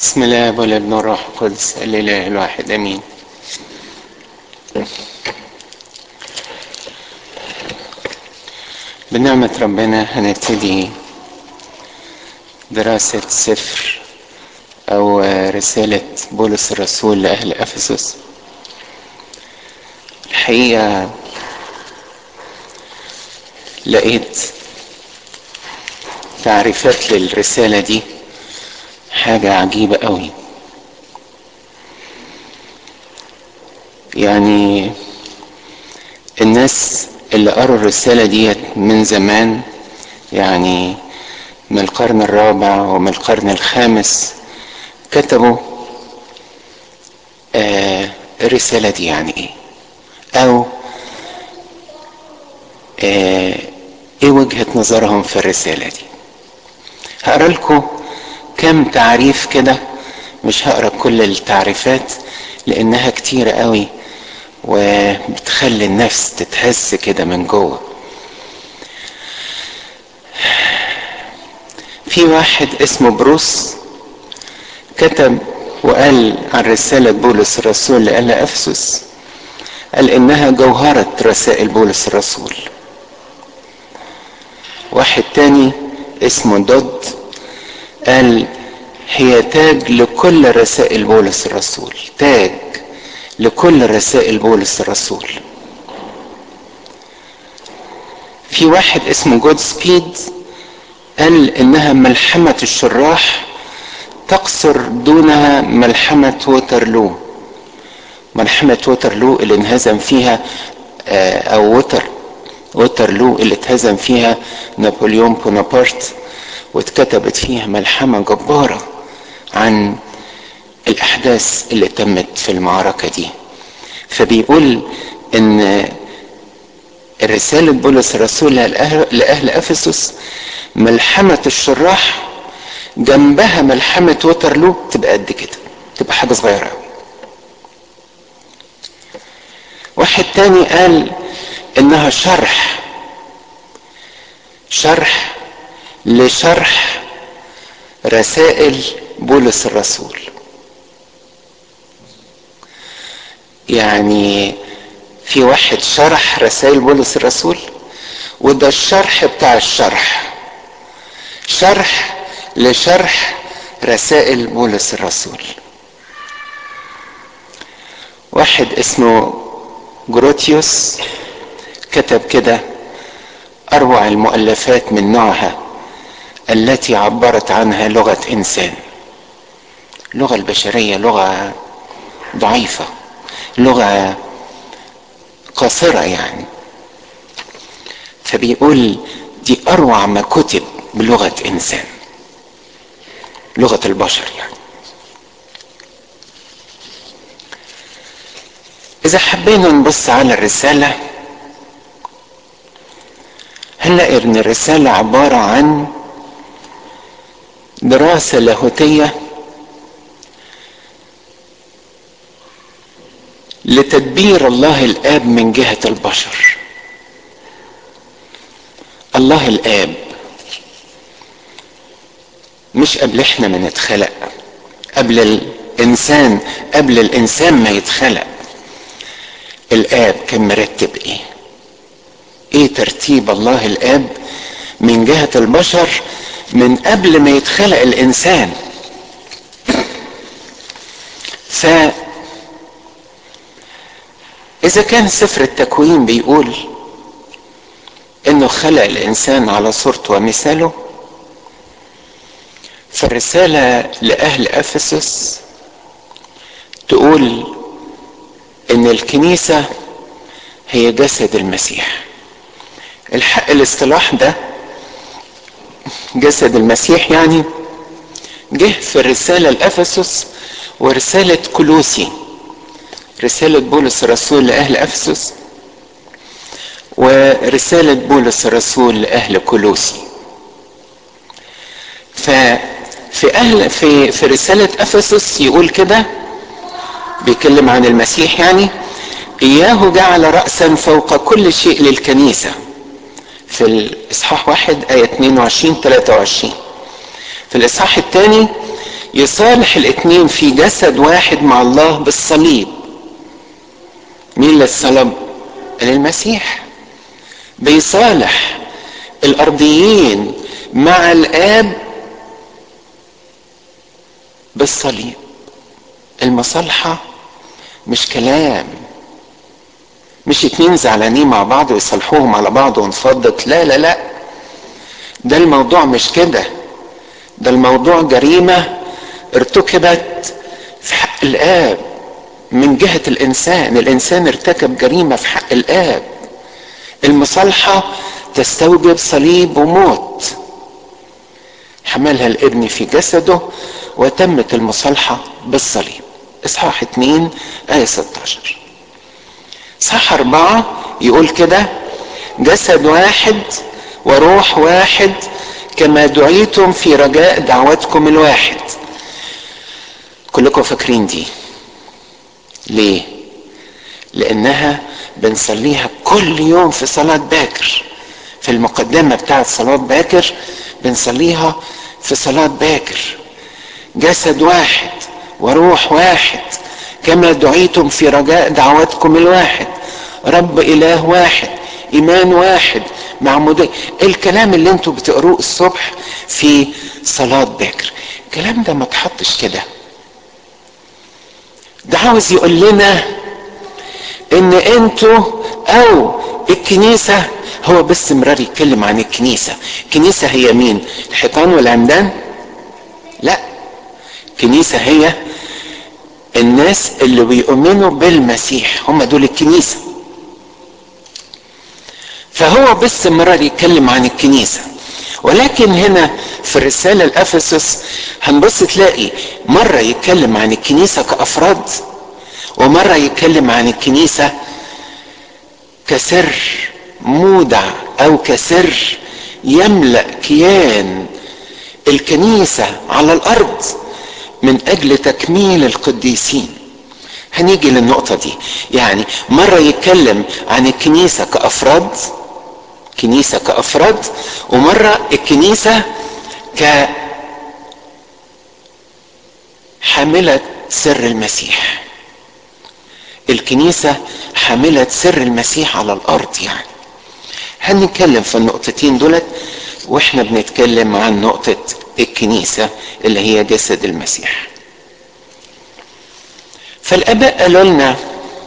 بسم الله والابن والروح القدس الاله الواحد امين بنعمة ربنا هنبتدي دراسة سفر أو رسالة بولس الرسول لأهل أفسس الحقيقة لقيت تعريفات للرسالة دي حاجة عجيبة قوي يعني الناس اللي قروا الرسالة ديت من زمان يعني من القرن الرابع ومن القرن الخامس كتبوا آه الرسالة دي يعني ايه او آه ايه وجهة نظرهم في الرسالة دي هقرا لكم كم تعريف كده مش هقرا كل التعريفات لانها كتيرة قوي وبتخلي النفس تتهز كده من جوه في واحد اسمه بروس كتب وقال عن رسالة بولس الرسول لأهل أفسس قال إنها جوهرة رسائل بولس الرسول واحد تاني اسمه دود قال هي تاج لكل رسائل بولس الرسول تاج لكل رسائل بولس الرسول في واحد اسمه جود سبيد قال انها ملحمة الشراح تقصر دونها ملحمة ووترلو ملحمة ووترلو اللي انهزم فيها او وتر ووترلو اللي اتهزم فيها نابليون بونابرت واتكتبت فيها ملحمة جبارة عن الأحداث اللي تمت في المعركة دي فبيقول إن رسالة بولس الرسول لأهل أفسس ملحمة الشراح جنبها ملحمة ووترلو تبقى قد كده تبقى حاجة صغيرة أوي واحد تاني قال إنها شرح شرح لشرح رسائل بولس الرسول يعني في واحد شرح رسائل بولس الرسول وده الشرح بتاع الشرح شرح لشرح رسائل بولس الرسول واحد اسمه جروتيوس كتب كده اروع المؤلفات من نوعها التي عبرت عنها لغه انسان اللغه البشريه لغه ضعيفه لغه قاصره يعني فبيقول دي اروع ما كتب بلغه انسان لغه البشر يعني اذا حبينا نبص على الرساله هنلاقي ان الرساله عباره عن دراسه لاهوتيه لتدبير الله الاب من جهه البشر الله الاب مش قبل احنا ما نتخلق قبل الانسان قبل الانسان ما يتخلق الاب كان مرتب ايه ايه ترتيب الله الاب من جهه البشر من قبل ما يتخلق الانسان ف اذا كان سفر التكوين بيقول انه خلق الانسان على صورته ومثاله فالرساله لاهل افسس تقول ان الكنيسه هي جسد المسيح الحق الاصطلاح ده جسد المسيح يعني جه في الرساله لافسس ورساله كلوسي رساله بولس الرسول لاهل افسس ورساله بولس الرسول لاهل كلوسي ففي اهل في في رساله افسس يقول كده بيتكلم عن المسيح يعني اياه جعل راسا فوق كل شيء للكنيسه في الاصحاح واحد ايه 22 23 في الاصحاح الثاني يصالح الاتنين في جسد واحد مع الله بالصليب مين اللي الصلب المسيح بيصالح الارضيين مع الاب بالصليب المصالحة مش كلام مش اتنين زعلانين مع بعض ويصالحوهم على بعض ونفضت لا لا لا ده الموضوع مش كده ده الموضوع جريمة ارتكبت في حق الآب من جهة الإنسان الإنسان ارتكب جريمة في حق الآب المصالحة تستوجب صليب وموت حملها الابن في جسده وتمت المصالحة بالصليب اصحاح 2 آية 16 اصحاح 4 يقول كده جسد واحد وروح واحد كما دعيتم في رجاء دعوتكم الواحد كلكم فاكرين دي ليه لانها بنصليها كل يوم في صلاة باكر في المقدمة بتاعت صلاة باكر بنصليها في صلاة باكر جسد واحد وروح واحد كما دعيتم في رجاء دعوتكم الواحد رب اله واحد ايمان واحد معمودية الكلام اللي انتوا بتقروه الصبح في صلاة باكر الكلام ده ما تحطش كده ده عاوز يقول لنا ان انتوا او الكنيسة هو بس مرار يتكلم عن الكنيسة الكنيسة هي مين الحيطان والعمدان لا الكنيسة هي الناس اللي بيؤمنوا بالمسيح هم دول الكنيسة فهو باستمرار يتكلم عن الكنيسة ولكن هنا في الرسالة لأفسس هنبص تلاقي مرة يتكلم عن الكنيسة كأفراد ومرة يتكلم عن الكنيسة كسر مودع أو كسر يملأ كيان الكنيسة على الأرض من أجل تكميل القديسين هنيجي للنقطة دي يعني مرة يتكلم عن الكنيسة كأفراد كنيسة كأفراد ومرة الكنيسة ك حاملة سر المسيح الكنيسة حاملة سر المسيح على الأرض يعني هنتكلم في النقطتين دولت واحنا بنتكلم عن نقطة الكنيسة اللي هي جسد المسيح فالآباء قالوا لنا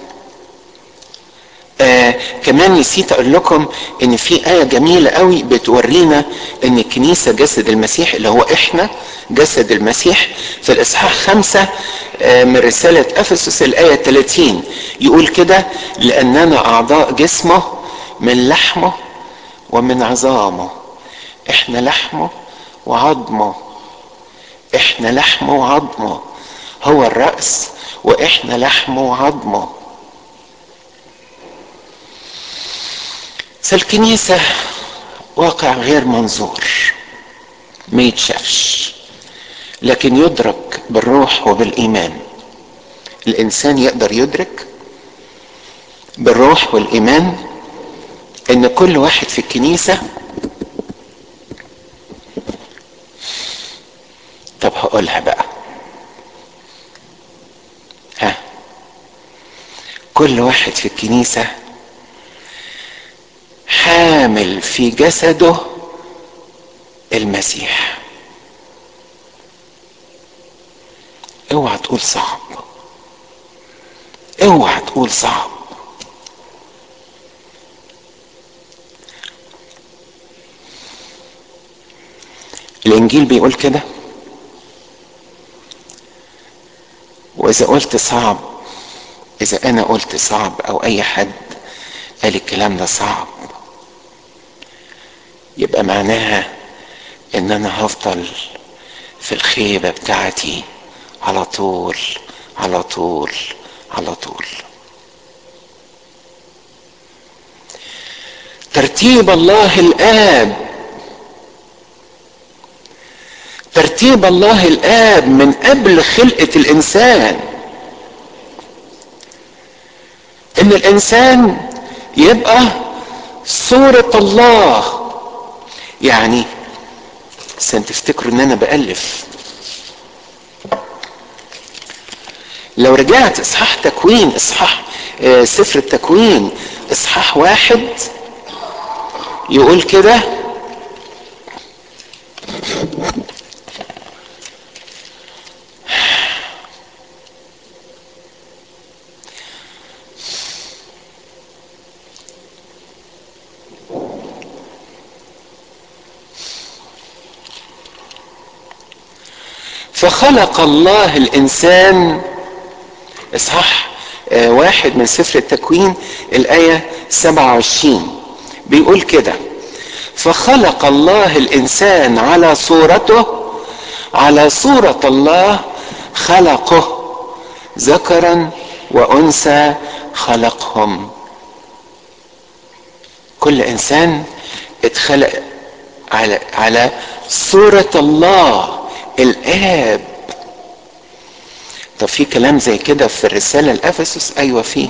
آه كمان نسيت اقول لكم ان في آية جميلة قوي بتورينا ان الكنيسة جسد المسيح اللي هو احنا جسد المسيح في الاصحاح خمسة آه من رسالة افسس الآية 30 يقول كده لاننا اعضاء جسمه من لحمه ومن عظامه احنا لحمه وعظمه احنا لحمه وعظمه هو الرأس واحنا لحمه وعظمه فالكنيسة واقع غير منظور ما يتشافش لكن يدرك بالروح وبالإيمان الإنسان يقدر يدرك بالروح والإيمان إن كل واحد في الكنيسة طب هقولها بقى ها كل واحد في الكنيسه حامل في جسده المسيح اوعى تقول صعب اوعى تقول صعب الانجيل بيقول كده واذا قلت صعب اذا انا قلت صعب او اي حد قال الكلام ده صعب يبقى معناها ان انا هفضل في الخيبة بتاعتي على طول على طول على طول ترتيب الله الاب ترتيب الله الاب من قبل خلقة الانسان ان الانسان يبقى صورة الله يعني عشان تفتكروا ان انا بألف لو رجعت اصحاح تكوين اصحاح آه سفر التكوين اصحاح واحد يقول كده فخلق الله الانسان اصحاح آه واحد من سفر التكوين الايه 27 بيقول كده فخلق الله الانسان على صورته على صوره الله خلقه ذكرا وانثى خلقهم كل انسان اتخلق على على صوره الله الاب طب في كلام زي كده في الرساله لافسس ايوه في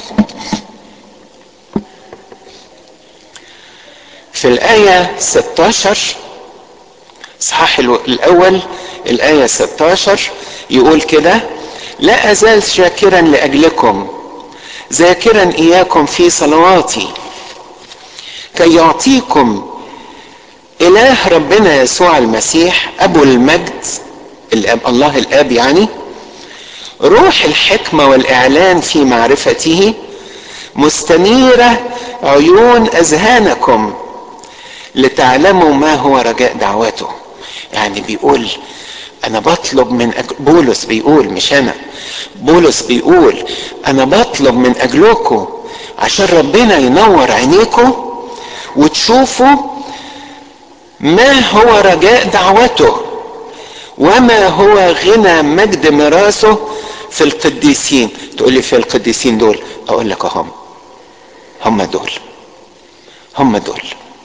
في الايه 16 اصحاح الاول الايه 16 يقول كده لا ازال شاكرا لاجلكم ذاكرا اياكم في صلواتي كي يعطيكم اله ربنا يسوع المسيح ابو المجد الاب الله الاب يعني روح الحكمه والاعلان في معرفته مستنيره عيون اذهانكم لتعلموا ما هو رجاء دعوته يعني بيقول انا بطلب من أج... بولس بيقول مش انا بولس بيقول انا بطلب من اجلكم عشان ربنا ينور عينيكم وتشوفوا ما هو رجاء دعوته وما هو غنى مجد ميراثه في القديسين تقول لي في القديسين دول اقول لك هم هم دول هم دول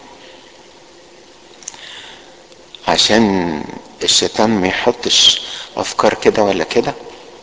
عشان الشيطان ما يحطش افكار كده ولا كده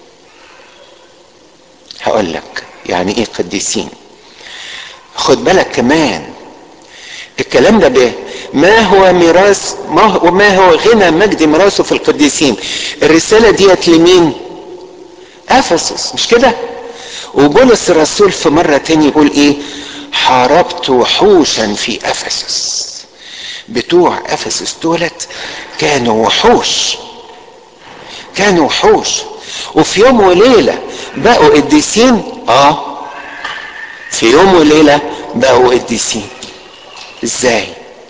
هقول لك يعني ايه قديسين خد بالك كمان الكلام ده به ما هو ميراث ما هو, ما هو غنى مجد ميراثه في القديسين الرساله ديت لمين افسس مش كده وبولس الرسول في مره تاني يقول ايه حاربت وحوشا في افسس بتوع افسس دولت كانوا وحوش كانوا وحوش وفي يوم وليله بقوا قديسين اه في يوم وليله بقوا قديسين ازاي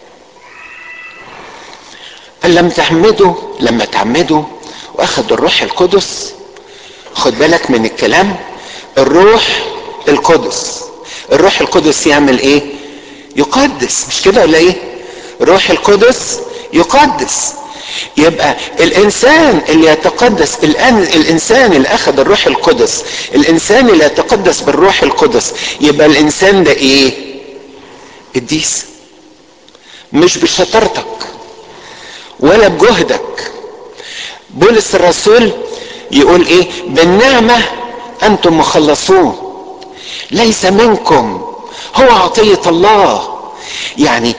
قال لم تعمدوا لما تعمدوا واخدوا الروح القدس خد بالك من الكلام الروح القدس الروح القدس يعمل ايه يقدس مش كده ولا ايه روح القدس يقدس يبقى الانسان اللي يتقدس الان الانسان اللي اخذ الروح القدس الانسان اللي يتقدس بالروح القدس يبقى الانسان ده ايه قديس مش بشطارتك ولا بجهدك بولس الرسول يقول ايه بالنعمة انتم مخلصون ليس منكم هو عطية الله يعني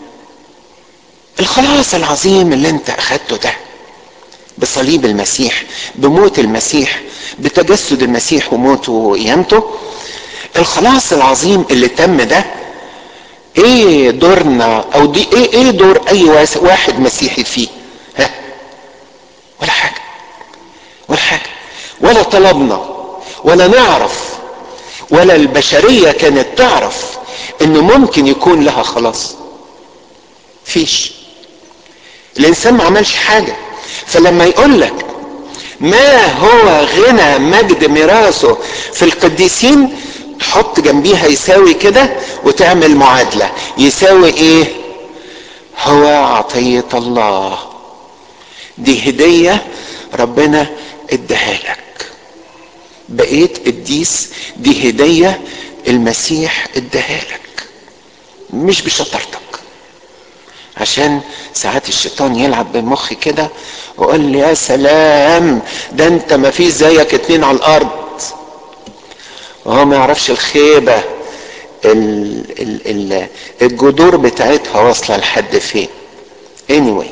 الخلاص العظيم اللي انت اخدته ده بصليب المسيح بموت المسيح بتجسد المسيح وموته وقيامته الخلاص العظيم اللي تم ده ايه دورنا او دي ايه ايه دور اي واحد مسيحي فيه ها ولا حاجه ولا حاجه ولا طلبنا ولا نعرف ولا البشريه كانت تعرف ان ممكن يكون لها خلاص فيش الانسان ما عملش حاجه فلما يقول لك ما هو غنى مجد ميراثه في القديسين حط جنبيها يساوي كده وتعمل معادلة يساوي ايه هو عطية الله دي هدية ربنا اداها لك بقيت قديس دي هدية المسيح اداها لك مش بشطارتك عشان ساعات الشيطان يلعب بالمخ كده ويقول لي يا سلام ده انت ما فيش زيك اتنين على الارض وهو ما يعرفش الخيبة ال ال ال الجذور بتاعتها واصلة لحد فين anyway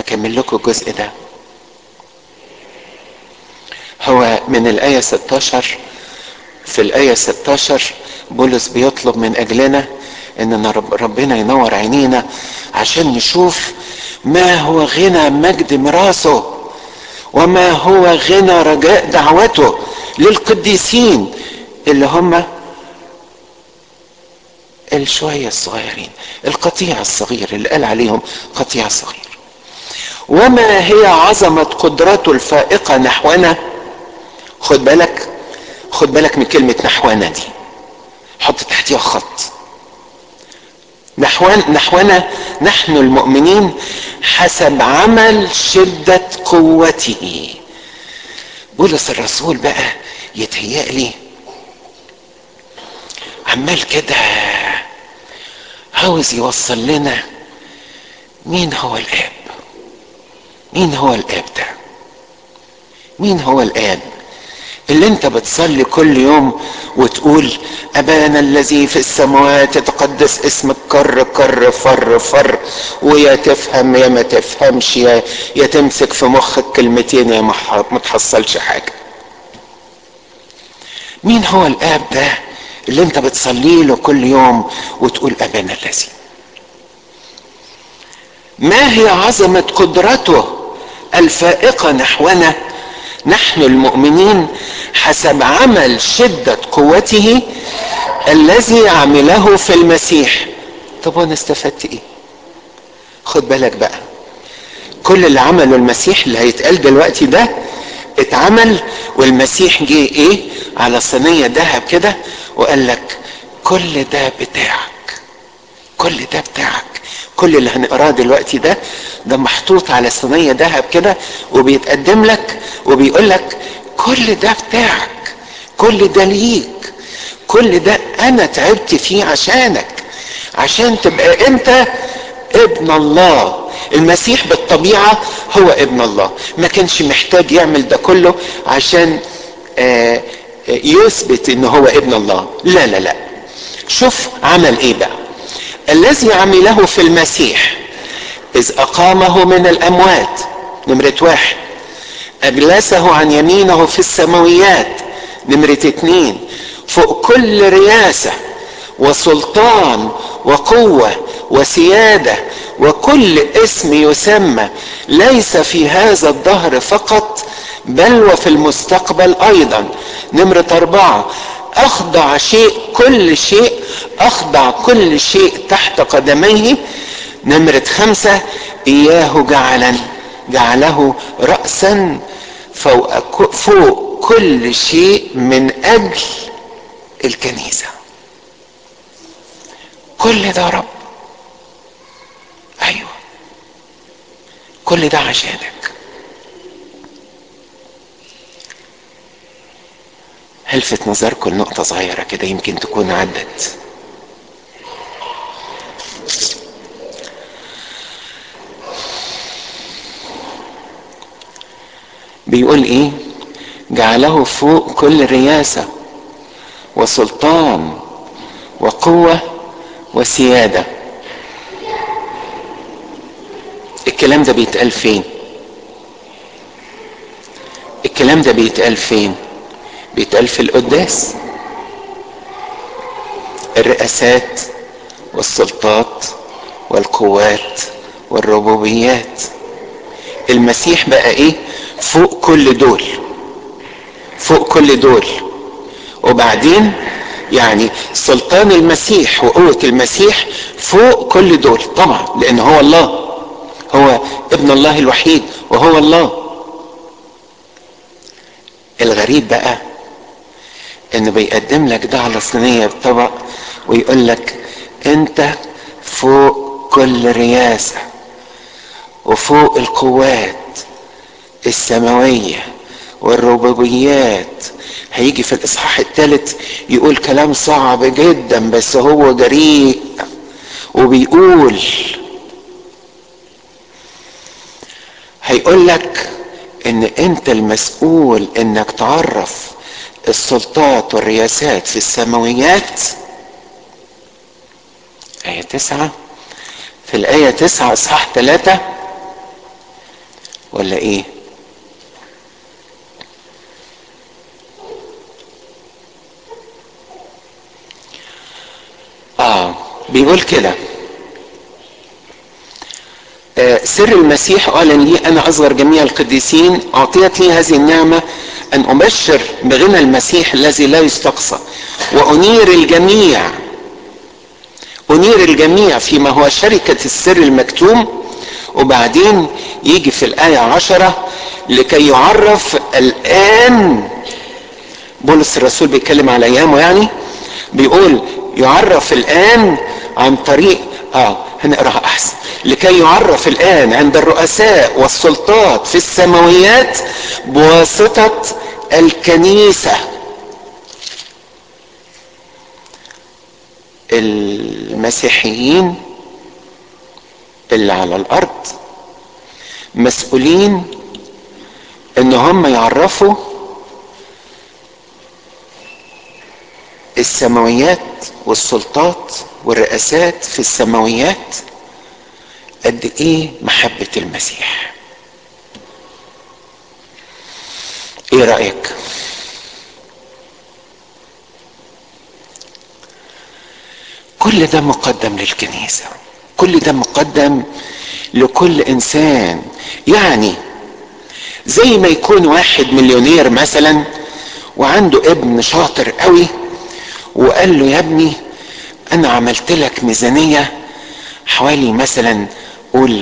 اكمل لكم الجزء ده هو من الآية 16 في الآية 16 بولس بيطلب من أجلنا إننا رب ربنا ينور عينينا عشان نشوف ما هو غنى مجد ميراثه وما هو غنى رجاء دعوته للقديسين اللي هم الشوية الصغيرين القطيع الصغير اللي قال عليهم قطيع صغير وما هي عظمة قدرته الفائقة نحونا خد بالك خد بالك من كلمة نحونا دي حط تحتيها خط نحوان نحونا نحن المؤمنين حسب عمل شدة قوته بولس الرسول بقى يتهيألي عمال كده عاوز يوصل لنا مين هو الاب مين هو الاب ده مين هو الاب اللي انت بتصلي كل يوم وتقول ابانا الذي في السماوات يتقدس اسمك كر كر فر فر ويا تفهم يا ما تفهمش يا, يا تمسك في مخك كلمتين يا ما تحصلش حاجه مين هو الاب ده اللي انت بتصلي له كل يوم وتقول ابانا الذي ما هي عظمه قدرته الفائقه نحونا نحن المؤمنين حسب عمل شدة قوته الذي عمله في المسيح طب وانا استفدت ايه خد بالك بقى كل اللي عمله المسيح اللي هيتقال دلوقتي ده اتعمل والمسيح جه ايه على صينية ذهب كده وقال لك كل ده بتاعك كل ده بتاعك كل اللي هنقراه دلوقتي ده ده محطوط على صينيه ذهب كده وبيتقدم لك وبيقول لك كل ده بتاعك كل ده ليك كل ده انا تعبت فيه عشانك عشان تبقى انت ابن الله المسيح بالطبيعه هو ابن الله ما كانش محتاج يعمل ده كله عشان آه يثبت ان هو ابن الله لا لا لا شوف عمل ايه بقى الذي عمله في المسيح إذ أقامه من الأموات نمرة واحد أجلسه عن يمينه في السماويات نمرة اتنين فوق كل رياسة وسلطان وقوة وسيادة وكل اسم يسمى ليس في هذا الدهر فقط بل وفي المستقبل أيضا نمرة أربعة أخضع شيء كل شيء أخضع كل شيء تحت قدميه نمرة خمسة إياه جعلا جعله رأسا فوق, فوق كل شيء من أجل الكنيسة كل ده رب أيوة كل ده عشانك هلفت نظركم لنقطة صغيرة كده يمكن تكون عدت بيقول ايه جعله فوق كل رياسة وسلطان وقوة وسيادة الكلام ده بيتقال فين الكلام ده بيتقال فين بيتقال في القداس الرئاسات والسلطات والقوات والربوبيات المسيح بقى ايه فوق كل دول فوق كل دول وبعدين يعني سلطان المسيح وقوة المسيح فوق كل دول طبعا لان هو الله هو ابن الله الوحيد وهو الله الغريب بقى انه بيقدم لك ده على صينية بطبق ويقول لك انت فوق كل رياسة وفوق القوات السماوية والربوبيات هيجي في الاصحاح الثالث يقول كلام صعب جدا بس هو جريء وبيقول هيقول لك ان انت المسؤول انك تعرف السلطات والرياسات في السماويات آية تسعة في الآية تسعة إصحاح ثلاثة ولا ايه اه بيقول كده آه سر المسيح قال لي انا اصغر جميع القديسين اعطيت لي هذه النعمه ان ابشر بغنى المسيح الذي لا يستقصى وانير الجميع انير الجميع فيما هو شركه السر المكتوم وبعدين يجي في الايه عشره لكي يعرف الان بولس الرسول بيتكلم على ايامه يعني بيقول يعرف الان عن طريق اه هنقراها احسن لكي يعرف الان عند الرؤساء والسلطات في السماويات بواسطه الكنيسه المسيحيين اللي على الارض مسؤولين ان هم يعرفوا السماويات والسلطات والرئاسات في السماويات قد ايه محبة المسيح ايه رأيك كل ده مقدم للكنيسة كل ده مقدم لكل انسان يعني زي ما يكون واحد مليونير مثلا وعنده ابن شاطر قوي وقال له يا ابني انا عملت لك ميزانية حوالي مثلا قول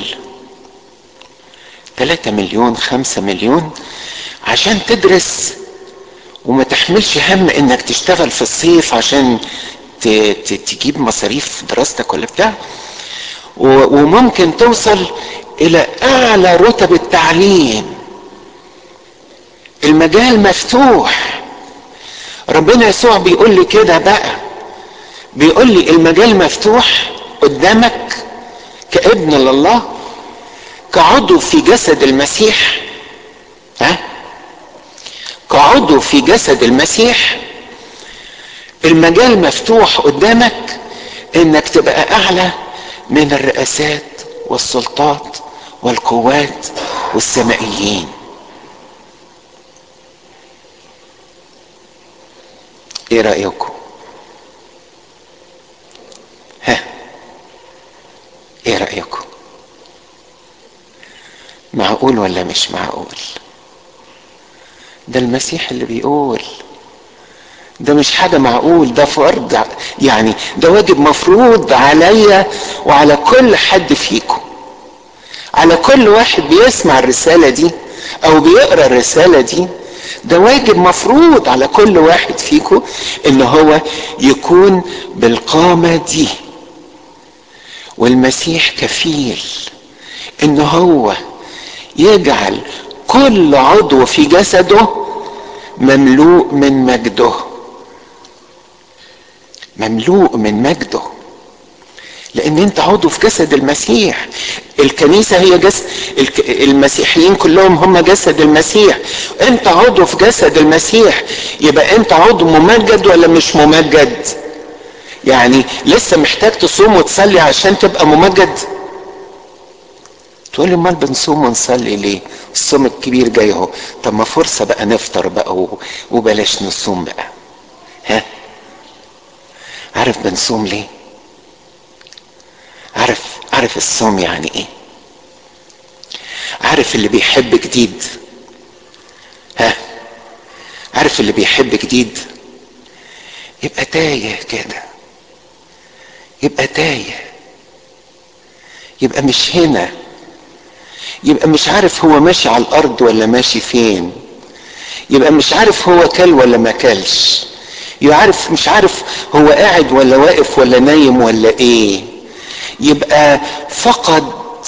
3 مليون 5 مليون عشان تدرس وما تحملش هم انك تشتغل في الصيف عشان تجيب مصاريف دراستك ولا بتاع وممكن توصل الى اعلى رتب التعليم المجال مفتوح ربنا يسوع بيقول لي كده بقى بيقول لي المجال مفتوح قدامك كابن لله كعضو في جسد المسيح ها كعضو في جسد المسيح المجال مفتوح قدامك انك تبقى اعلى من الرئاسات والسلطات والقوات والسمائيين ايه رايكم ها ايه رايكم معقول ولا مش معقول ده المسيح اللي بيقول ده مش حاجة معقول ده فرض يعني ده واجب مفروض عليا وعلى كل حد فيكم على كل واحد بيسمع الرسالة دي او بيقرا الرسالة دي ده واجب مفروض على كل واحد فيكم ان هو يكون بالقامة دي والمسيح كفيل ان هو يجعل كل عضو في جسده مملوء من مجده مملوء من مجده لان انت عضو في جسد المسيح الكنيسة هي جسد المسيحيين كلهم هم جسد المسيح انت عضو في جسد المسيح يبقى انت عضو ممجد ولا مش ممجد يعني لسه محتاج تصوم وتصلي عشان تبقى ممجد تقول لي امال بنصوم ونصلي ليه الصوم الكبير جاي اهو طب ما فرصه بقى نفطر بقى وبلاش نصوم بقى ها عارف بنصوم ليه عارف عارف الصوم يعني ايه عارف اللي بيحب جديد ها عارف اللي بيحب جديد يبقى تايه كده يبقى تايه يبقى مش هنا يبقى مش عارف هو ماشي على الارض ولا ماشي فين يبقى مش عارف هو كل ولا ما كلش يبقى عارف مش عارف هو قاعد ولا واقف ولا نايم ولا ايه يبقى فقد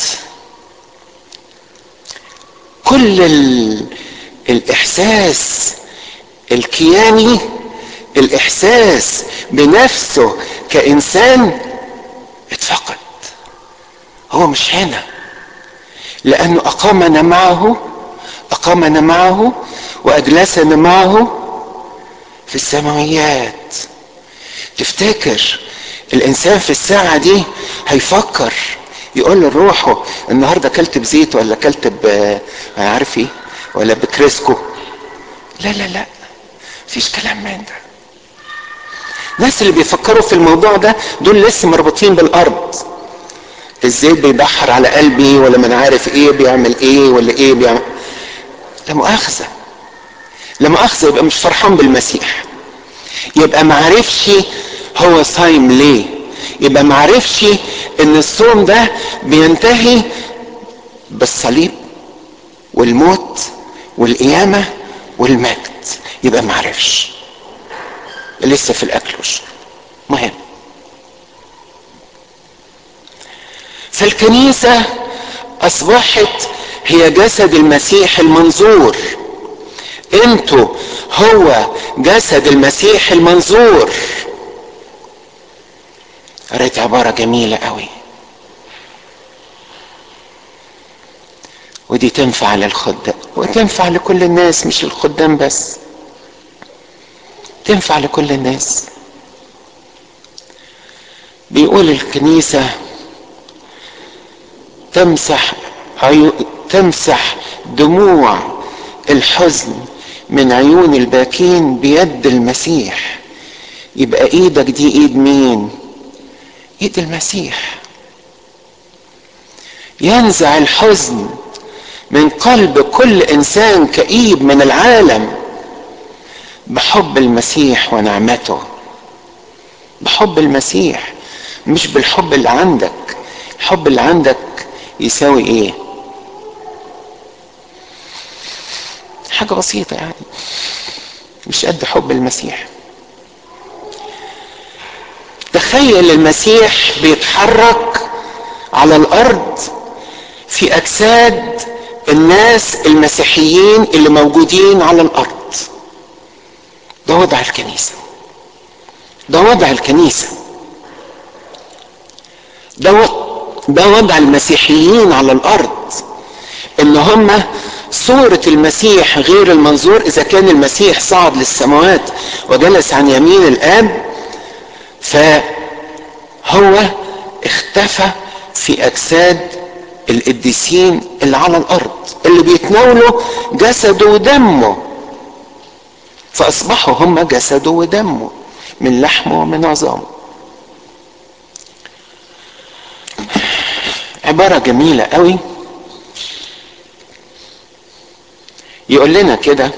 كل ال... الاحساس الكياني الاحساس بنفسه كانسان اتفقد هو مش هنا لانه اقامنا معه اقامنا معه واجلسنا معه في السماويات تفتكر الانسان في الساعه دي هيفكر يقول لروحه النهارده اكلت بزيت ولا اكلت ب انا عارف ايه ولا بكريسكو لا لا لا مفيش كلام من ده الناس اللي بيفكروا في الموضوع ده دول لسه مربوطين بالارض الزيت بيبحر على قلبي ولا من عارف ايه بيعمل ايه ولا ايه بيعمل لا مؤاخذه لا مؤاخذه يبقى مش فرحان بالمسيح يبقى معرفش هو صايم ليه يبقى معرفش ان الصوم ده بينتهي بالصليب والموت والقيامة والمجد يبقى معرفش لسه في الاكل والشرب مهم فالكنيسة اصبحت هي جسد المسيح المنظور انتوا هو جسد المسيح المنظور قريت عبارة جميلة قوي ودي تنفع للخدام وتنفع لكل الناس مش الخدام بس تنفع لكل الناس بيقول الكنيسة تمسح عيو... تمسح دموع الحزن من عيون الباكين بيد المسيح يبقى ايدك دي ايد مين ايد المسيح ينزع الحزن من قلب كل انسان كئيب من العالم بحب المسيح ونعمته بحب المسيح مش بالحب اللي عندك الحب اللي عندك يساوي ايه حاجة بسيطة يعني مش قد حب المسيح تخيل المسيح بيتحرك على الارض في اجساد الناس المسيحيين اللي موجودين على الارض ده وضع الكنيسه ده وضع الكنيسه ده و... ده وضع المسيحيين على الارض ان هم صورة المسيح غير المنظور اذا كان المسيح صعد للسماوات وجلس عن يمين الاب فهو اختفى في اجساد القديسين اللي على الارض اللي بيتناولوا جسده ودمه فاصبحوا هم جسده ودمه من لحمه ومن عظامه عبارة جميلة قوي يقول لنا كده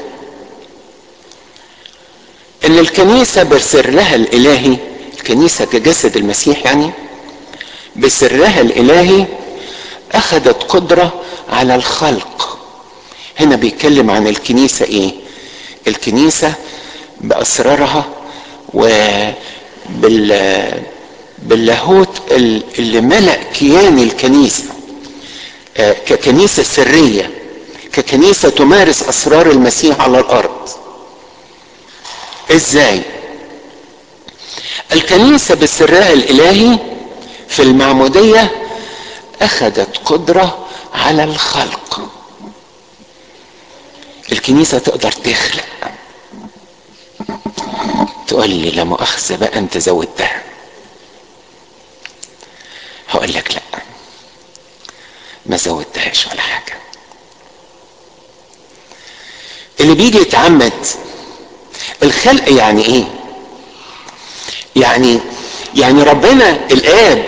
ان الكنيسة بسرها الالهي الكنيسة كجسد المسيح يعني بسرها الالهي اخذت قدرة على الخلق هنا بيتكلم عن الكنيسة ايه الكنيسة باسرارها وبال باللاهوت اللي ملأ كيان الكنيسة ككنيسة سرية ككنيسة تمارس أسرار المسيح على الأرض إزاي؟ الكنيسة بسرها الإلهي في المعمودية أخذت قدرة على الخلق الكنيسة تقدر تخلق تقول لي لا مؤاخذة بقى أنت زودتها هقول لك لا ما زودتهاش ولا حاجه اللي بيجي يتعمد الخلق يعني ايه يعني يعني ربنا الاب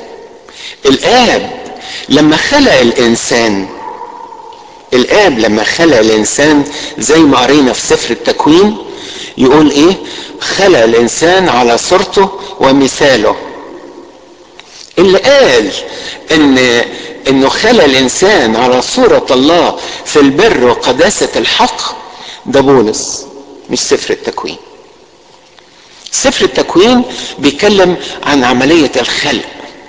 الاب لما خلق الانسان الاب لما خلق الانسان زي ما قرينا في سفر التكوين يقول ايه خلق الانسان على صورته ومثاله اللي قال ان انه خلق الانسان على صورة الله في البر وقداسة الحق ده بولس مش سفر التكوين سفر التكوين بيتكلم عن عملية الخلق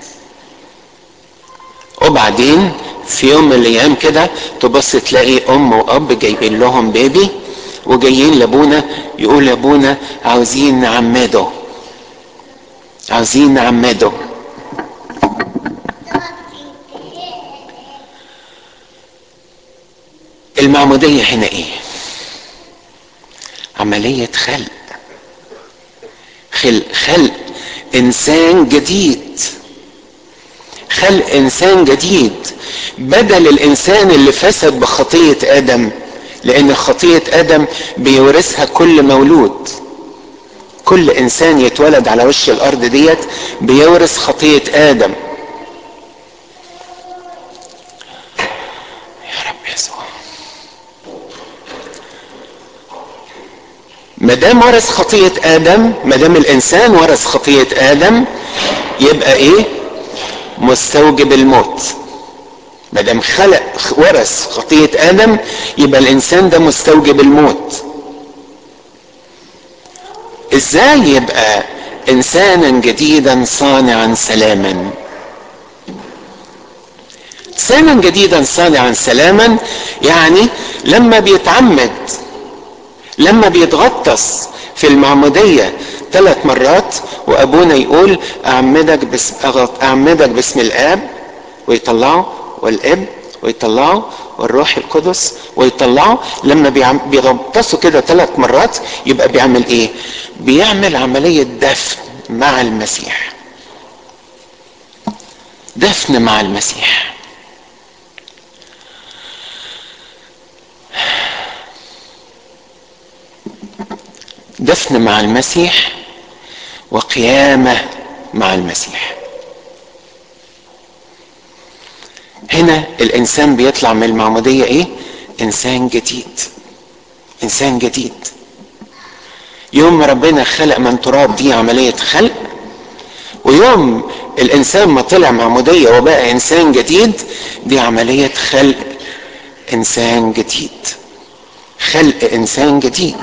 وبعدين في يوم من الايام كده تبص تلاقي ام واب جايبين لهم بيبي وجايين لابونا يقول لابونا عاوزين نعمده عاوزين نعمده المعمودية هنا ايه عملية خلق خلق خلق انسان جديد خلق انسان جديد بدل الانسان اللي فسد بخطيه ادم لان خطيه ادم بيورثها كل مولود كل انسان يتولد على وش الارض ديت بيورث خطيه ادم يا رب يسوع ما دام ورث خطيه ادم ما دام الانسان ورث خطيه ادم يبقى ايه مستوجب الموت ما دام خلق ورث خطيه ادم يبقى الانسان ده مستوجب الموت ازاي يبقى انسانا جديدا صانعا سلاما انسانا جديدا صانعا سلاما يعني لما بيتعمد لما بيتغطس في المعمودية ثلاث مرات وابونا يقول اعمدك باسم اعمدك باسم الاب ويطلعه والاب ويطلعه والروح القدس ويطلعه لما بيغطسوا كده ثلاث مرات يبقى بيعمل ايه بيعمل عملية دفن مع المسيح دفن مع المسيح دفن مع المسيح وقيامة مع المسيح هنا الانسان بيطلع من المعمودية ايه انسان جديد انسان جديد يوم ما ربنا خلق من تراب دي عملية خلق ويوم الانسان ما طلع معمودية وبقى انسان جديد دي عملية خلق انسان جديد خلق انسان جديد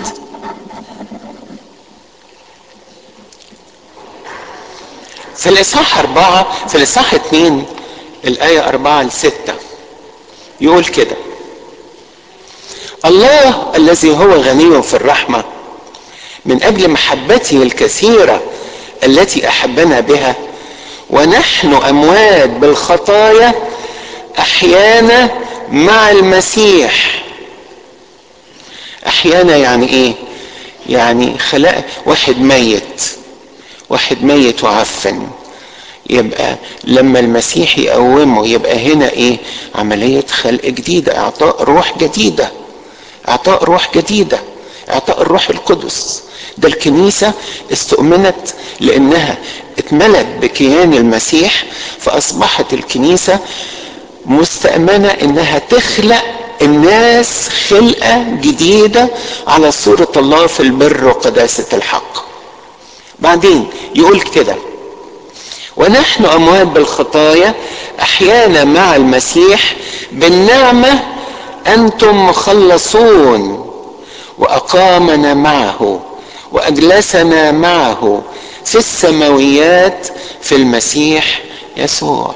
في الإصحاح أربعة في الإصحاح اتنين الآية أربعة لستة يقول كده الله الذي هو غني في الرحمة من أجل محبته الكثيرة التي أحبنا بها ونحن أموات بالخطايا أحيانا مع المسيح أحيانا يعني إيه؟ يعني خلق واحد ميت واحد ميت وعفن يبقى لما المسيح يقومه يبقى هنا ايه عملية خلق جديدة اعطاء روح جديدة اعطاء روح جديدة اعطاء الروح القدس ده الكنيسة استؤمنت لانها اتملت بكيان المسيح فاصبحت الكنيسة مستأمنة انها تخلق الناس خلقة جديدة على صورة الله في البر وقداسة الحق بعدين يقول كده ونحن اموات بالخطايا احيانا مع المسيح بالنعمه انتم مخلصون واقامنا معه واجلسنا معه في السماويات في المسيح يسوع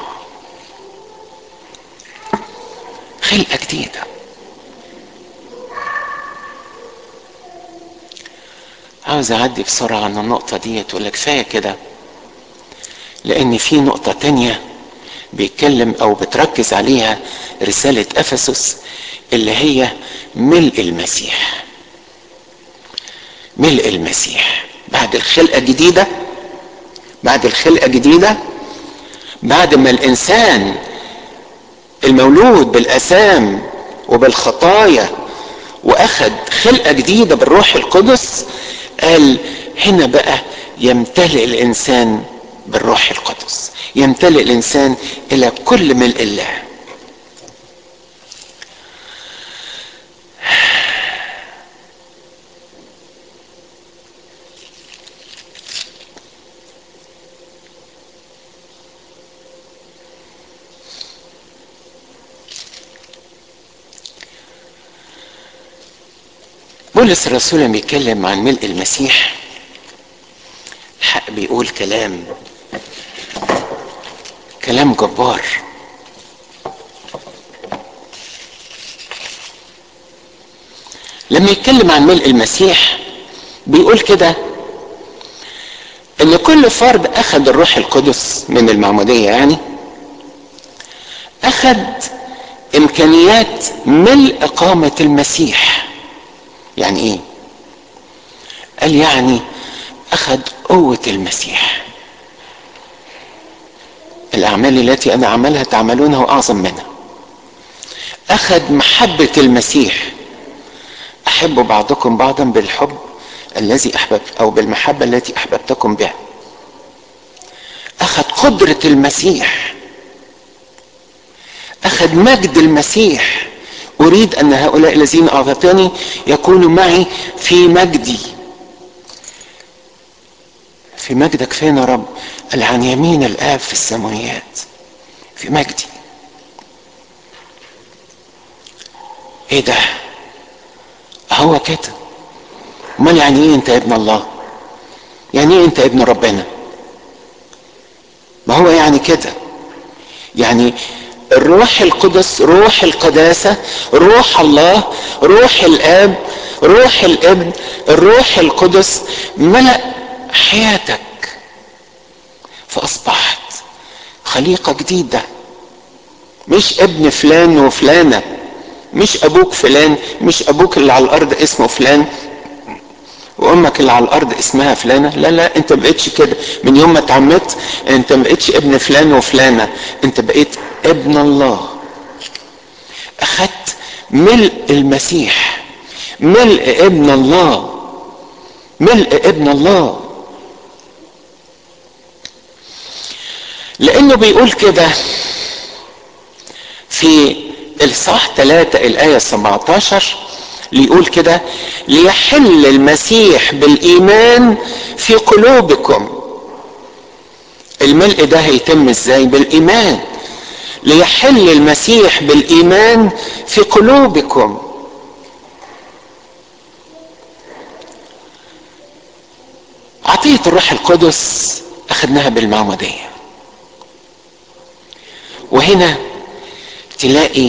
خلقه جديده عاوز اعدي بسرعه عن النقطه ديت ولا كفايه كده لان في نقطه تانية بيتكلم او بتركز عليها رساله افسس اللي هي ملء المسيح ملء المسيح بعد الخلقه الجديده بعد الخلقه الجديده بعد ما الانسان المولود بالاثام وبالخطايا واخد خلقه جديده بالروح القدس قال هنا بقى يمتلئ الانسان بالروح القدس يمتلئ الانسان الى كل ملء الله بولس الرسول لما بيتكلم عن ملء المسيح الحق بيقول كلام كلام جبار لما يتكلم عن ملء المسيح بيقول كده ان كل فرد اخذ الروح القدس من المعموديه يعني اخذ امكانيات ملء اقامه المسيح يعني ايه قال يعني اخذ قوه المسيح الأعمال التي أنا أعملها تعملونها أعظم منها أخذ محبة المسيح أحب بعضكم بعضا بالحب الذي أحببت أو بالمحبة التي أحببتكم بها أخذ قدرة المسيح أخذ مجد المسيح أريد أن هؤلاء الذين أعطتني يكونوا معي في مجدي في مجدك فين يا رب قال عن يمين الآب في السماويات في مجدي ايه ده هو كده امال يعني ايه انت ابن الله يعني ايه انت ابن ربنا ما هو يعني كده يعني الروح القدس روح القداسة روح الله روح الاب روح الابن الروح القدس ملأ حياتك فاصبحت خليقة جديدة مش ابن فلان وفلانة مش ابوك فلان مش ابوك اللي على الارض اسمه فلان وامك اللي على الارض اسمها فلانه لا لا انت بقيتش كده من يوم ما اتعمدت انت ما بقيتش ابن فلان وفلانه انت بقيت ابن الله اخدت ملء المسيح ملء ابن الله ملء ابن الله لانه بيقول كده في الاصحاح 3 الايه 17 ليقول كده ليحل المسيح بالايمان في قلوبكم الملء ده هيتم ازاي بالايمان ليحل المسيح بالايمان في قلوبكم عطيه الروح القدس اخذناها بالمعموديه وهنا تلاقي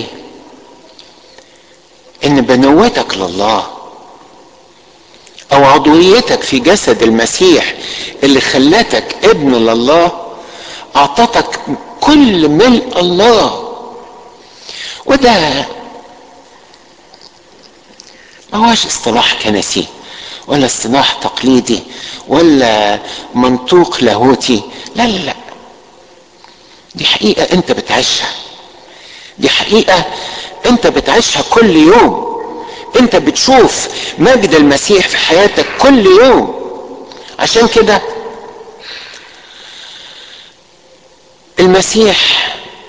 ان بنوتك لله او عضويتك في جسد المسيح اللي خلتك ابن لله اعطتك كل ملء الله وده ما هوش اصطلاح كنسي ولا اصطلاح تقليدي ولا منطوق لاهوتي لا لا لا دي حقيقة انت بتعيشها دي حقيقة انت بتعيشها كل يوم انت بتشوف مجد المسيح في حياتك كل يوم عشان كده المسيح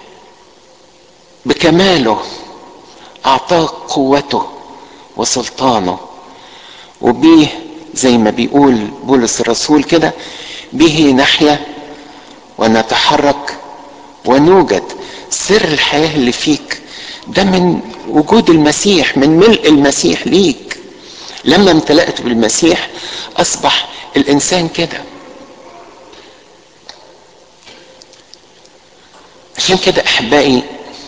بكماله اعطاك قوته وسلطانه وبيه زي ما بيقول بولس الرسول كده به نحيا ونتحرك ونوجد سر الحياه اللي فيك ده من وجود المسيح من ملء المسيح ليك لما امتلأت بالمسيح اصبح الانسان كده عشان كده احبائي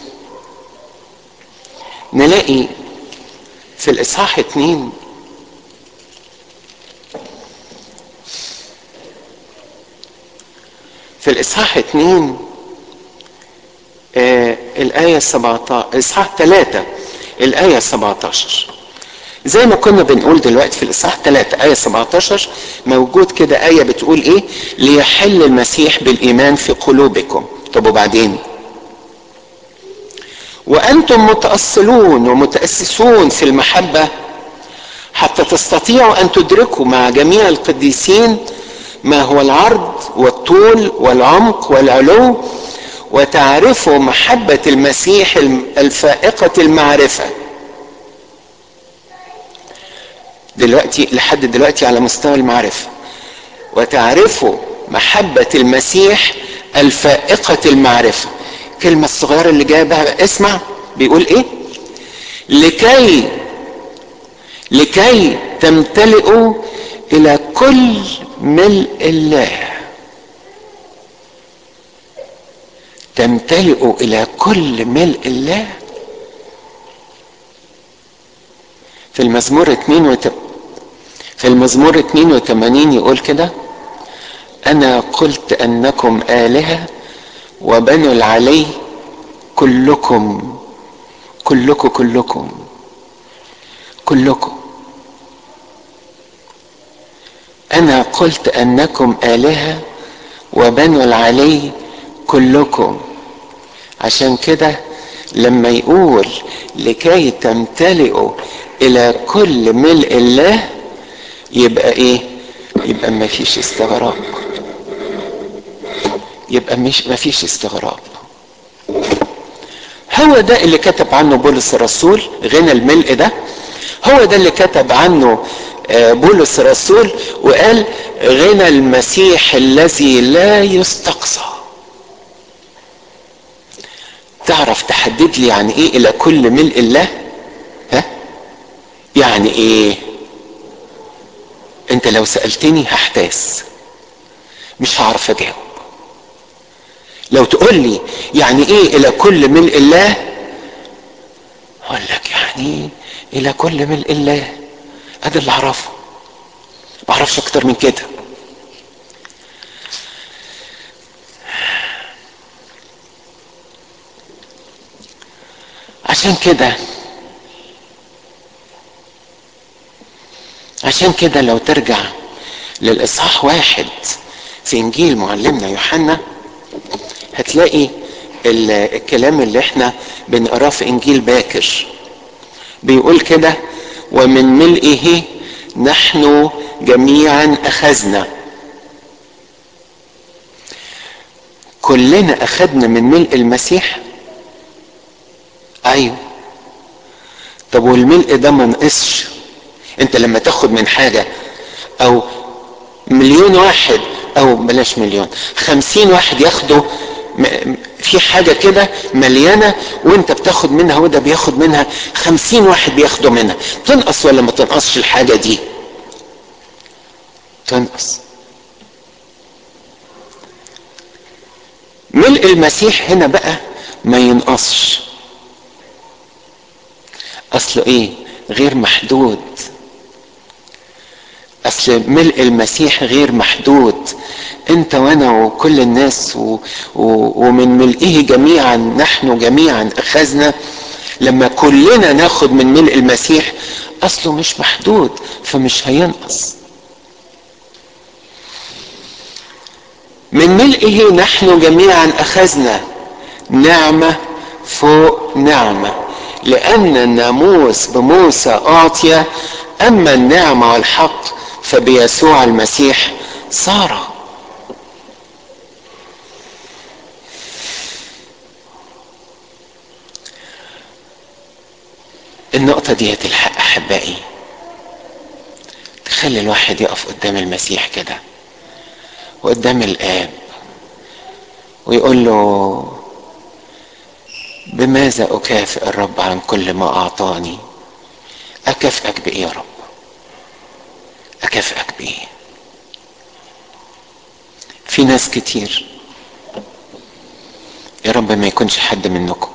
نلاقي في الاصحاح اتنين في الاصحاح اتنين آه الآية 17 إصحاح 3 الآية 17 زي ما كنا بنقول دلوقتي في الإصحاح 3 آية 17 موجود كده آية بتقول إيه؟ ليحل المسيح بالإيمان في قلوبكم طب وبعدين؟ وأنتم متأصلون ومتأسسون في المحبة حتى تستطيعوا أن تدركوا مع جميع القديسين ما هو العرض والطول والعمق والعلو وتعرفوا محبة المسيح الفائقة المعرفة دلوقتي لحد دلوقتي على مستوى المعرفة وتعرفوا محبة المسيح الفائقة المعرفة الكلمة الصغيرة اللي جاية بها اسمع بيقول ايه لكي لكي تمتلئوا الى كل ملء الله تمتلئ الى كل ملء الله في المزمور 2 وت... في المزمور 82 يقول كده انا قلت انكم الهه وبنو العلي كلكم كلكم كلكم كلكم انا قلت انكم الهه وبنو العلي كلكم عشان كده لما يقول لكي تمتلئوا الى كل ملء الله يبقى ايه يبقى ما فيش استغراب يبقى مش ما فيش استغراب هو ده اللي كتب عنه بولس الرسول غنى الملء ده هو ده اللي كتب عنه بولس الرسول وقال غنى المسيح الذي لا يستقصى تعرف تحدد لي يعني ايه الى كل ملء الله ها يعني ايه انت لو سألتني هحتاس مش هعرف اجاوب لو تقول لي يعني ايه الى كل ملء الله اقول لك يعني الى كل ملء الله ادي اللي اعرفه ما اعرفش اكتر من كده عشان كده عشان كده لو ترجع للاصحاح واحد في انجيل معلمنا يوحنا هتلاقي الكلام اللي احنا بنقراه في انجيل باكر بيقول كده ومن ملئه نحن جميعا اخذنا كلنا اخذنا من ملء المسيح ايوه طب والملء ده ما نقصش انت لما تاخد من حاجة او مليون واحد او بلاش مليون خمسين واحد ياخدوا في حاجة كده مليانة وانت بتاخد منها وده بياخد منها خمسين واحد بياخدوا منها تنقص ولا ما تنقصش الحاجة دي تنقص ملء المسيح هنا بقى ما ينقصش اصله ايه غير محدود اصل ملء المسيح غير محدود انت وانا وكل الناس و... و... ومن ملئه جميعا نحن جميعا اخذنا لما كلنا ناخد من ملء المسيح اصله مش محدود فمش هينقص من ملئه نحن جميعا اخذنا نعمه فوق نعمه لان الناموس بموسى اعطي اما النعمه والحق فبيسوع المسيح صار النقطة دي الحق أحبائي تخلي الواحد يقف قدام المسيح كده وقدام الآب ويقول له بماذا أكافئ الرب عن كل ما أعطاني أكافئك بإيه يا رب أكافئك بإيه في ناس كتير يا رب ما يكونش حد منكم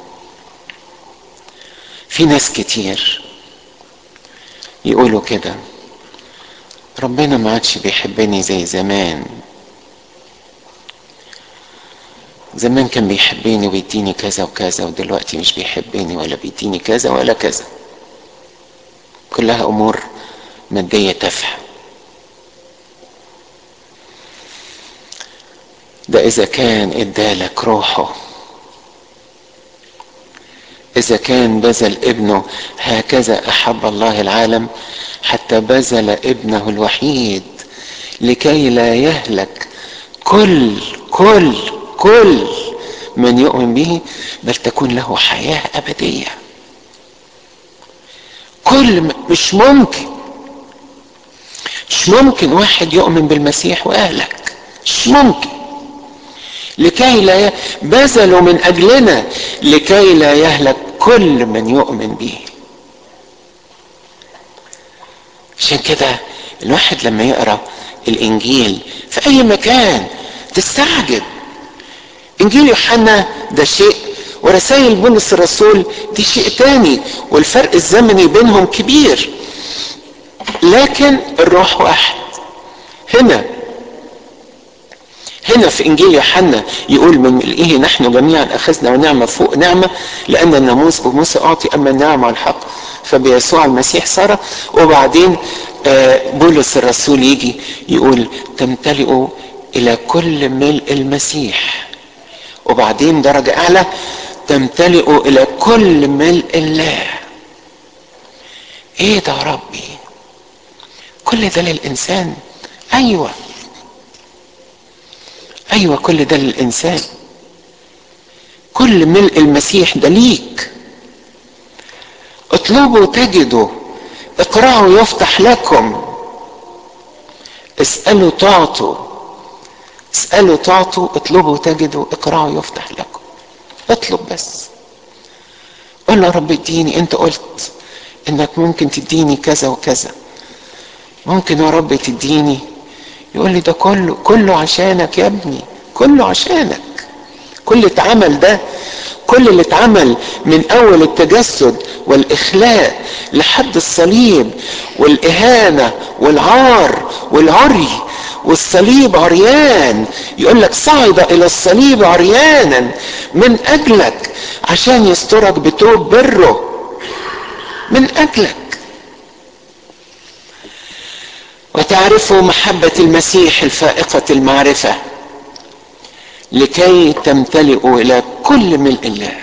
في ناس كتير يقولوا كده ربنا ما عادش بيحبني زي زمان زمان كان بيحبني ويديني كذا وكذا ودلوقتي مش بيحبني ولا بيديني كذا ولا كذا كلها امور ماديه تافهه ده اذا كان ادالك روحه اذا كان بذل ابنه هكذا احب الله العالم حتى بذل ابنه الوحيد لكي لا يهلك كل كل كل من يؤمن به بل تكون له حياه ابديه كل مش ممكن مش ممكن واحد يؤمن بالمسيح واهلك مش ممكن لكي لا ي... بذلوا من اجلنا لكي لا يهلك كل من يؤمن به عشان كده الواحد لما يقرا الانجيل في اي مكان تستعجب انجيل يوحنا ده شيء ورسائل بولس الرسول دي شيء تاني والفرق الزمني بينهم كبير لكن الروح واحد هنا هنا في انجيل يوحنا يقول من ملئه نحن جميعا اخذنا ونعمه فوق نعمه لان الناموس بموسى اعطي اما النعمه والحق فبيسوع المسيح صار وبعدين بولس الرسول يجي يقول تمتلئوا الى كل ملء المسيح وبعدين درجة أعلى تمتلئ إلى كل ملء الله إيه ده يا ربي كل ده للإنسان أيوة أيوة كل ده للإنسان كل ملء المسيح ده ليك اطلبوا تجدوا اقرأوا يفتح لكم اسألوا تعطوا اسألوا تعطوا اطلبوا تجدوا اقرأوا يفتح لكم اطلب بس قول يا رب اديني انت قلت انك ممكن تديني كذا وكذا ممكن يا رب تديني يقول لي ده كله كله عشانك يا ابني كله عشانك كل اللي اتعمل ده كل اللي اتعمل من اول التجسد والاخلاء لحد الصليب والاهانه والعار والعري والصليب عريان يقول لك صعد الى الصليب عريانا من اجلك عشان يسترك بتوب بره من اجلك وتعرفوا محبه المسيح الفائقه المعرفه لكي تمتلئوا الى كل ملء الله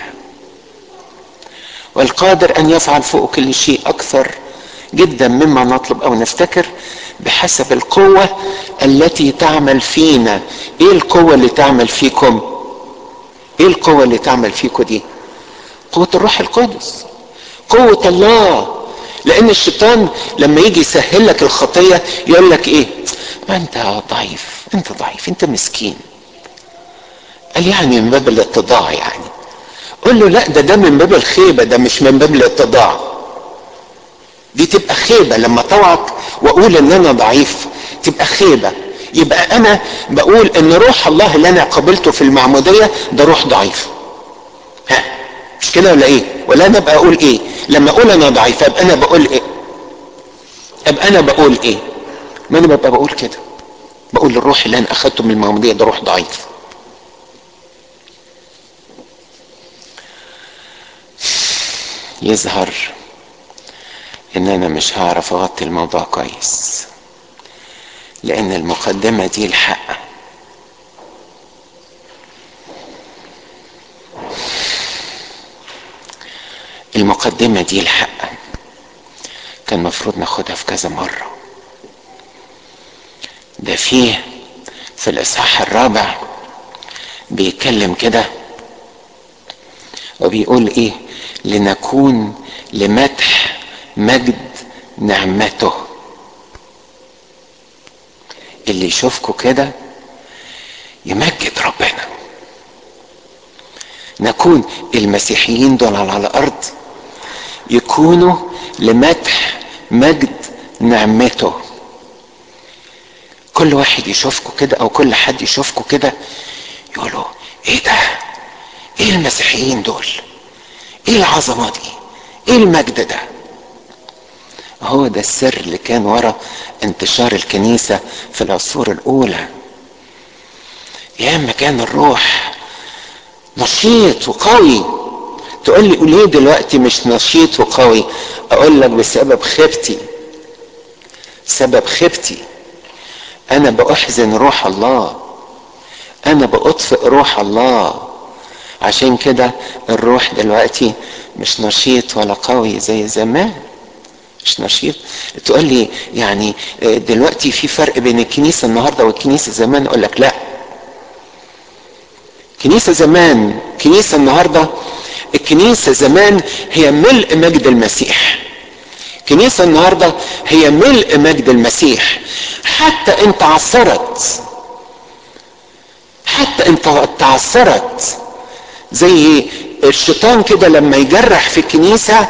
والقادر ان يفعل فوق كل شيء اكثر جدا مما نطلب او نفتكر بحسب القوة التي تعمل فينا ايه القوة اللي تعمل فيكم ايه القوة اللي تعمل فيكم دي قوة الروح القدس قوة الله لان الشيطان لما يجي يسهل لك الخطية يقول لك ايه ما انت ضعيف انت ضعيف انت مسكين قال يعني من باب الاتضاع يعني قول له لا ده ده من باب الخيبة ده مش من باب الاتضاع دي تبقى خيبة لما طوعك واقول ان انا ضعيف تبقى خيبة يبقى انا بقول ان روح الله اللي انا قابلته في المعمودية ده روح ضعيف ها مش كده ولا ايه ولا انا بقى اقول ايه لما اقول انا ضعيف ابقى انا بقول ايه ابقى انا بقول ايه ما انا ببقى بقول كده بقول الروح اللي انا اخدته من المعمودية ده روح ضعيف يظهر ان انا مش هعرف اغطي الموضوع كويس لان المقدمة دي الحق المقدمة دي الحق كان المفروض ناخدها في كذا مرة ده فيه في الاصحاح الرابع بيتكلم كده وبيقول ايه لنكون لمدح مجد نعمته اللي يشوفكوا كده يمجد ربنا نكون المسيحيين دول على الارض يكونوا لمدح مجد نعمته كل واحد يشوفكوا كده او كل حد يشوفكوا كده يقولوا ايه ده ايه المسيحيين دول ايه العظمه دي ايه المجد ده هو ده السر اللي كان ورا انتشار الكنيسة في العصور الأولى ياما كان الروح نشيط وقوي تقول لي ليه دلوقتي مش نشيط وقوي أقول لك بسبب خيبتي سبب خيبتي أنا بأحزن روح الله أنا بأطفئ روح الله عشان كده الروح دلوقتي مش نشيط ولا قوي زي زمان مش نشيط تقول لي يعني دلوقتي في فرق بين الكنيسه النهارده والكنيسه زمان اقول لك لا كنيسه زمان كنيسه النهارده الكنيسه زمان هي ملء مجد المسيح كنيسه النهارده هي ملء مجد المسيح حتى ان تعثرت حتى ان تعثرت زي الشيطان كده لما يجرح في الكنيسه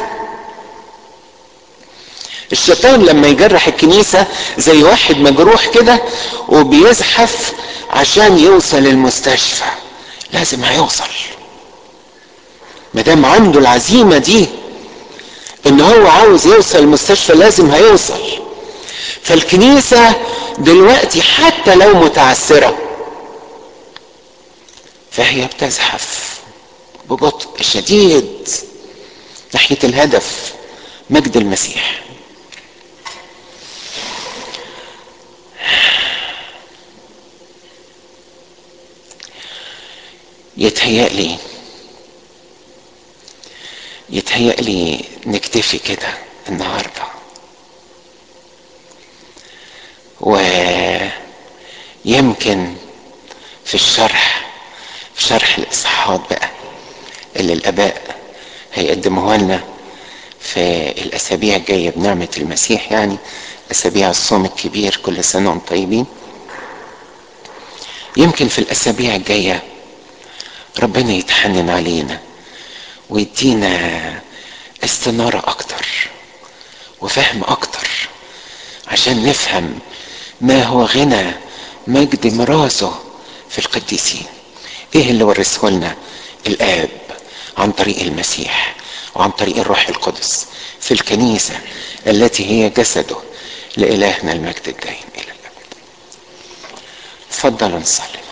الشيطان لما يجرح الكنيسة زي واحد مجروح كده وبيزحف عشان يوصل المستشفى لازم هيوصل مادام عنده العزيمة دي ان هو عاوز يوصل المستشفى لازم هيوصل فالكنيسة دلوقتي حتى لو متعثرة فهي بتزحف ببطء شديد ناحية الهدف مجد المسيح يتهيأ يتهيألي يتهيألي نكتفي كده النهارده ويمكن في الشرح في شرح الاصحاحات بقى اللي الاباء هيقدموها لنا في الاسابيع الجايه بنعمه المسيح يعني اسابيع الصوم الكبير كل سنه وانتم طيبين يمكن في الاسابيع الجايه ربنا يتحنن علينا ويدينا استناره اكتر وفهم اكتر عشان نفهم ما هو غنى مجد ميراثه في القديسين ايه اللي ورثه لنا الاب عن طريق المسيح وعن طريق الروح القدس في الكنيسه التي هي جسده لالهنا المجد الدائم الى الابد تفضلوا نصلي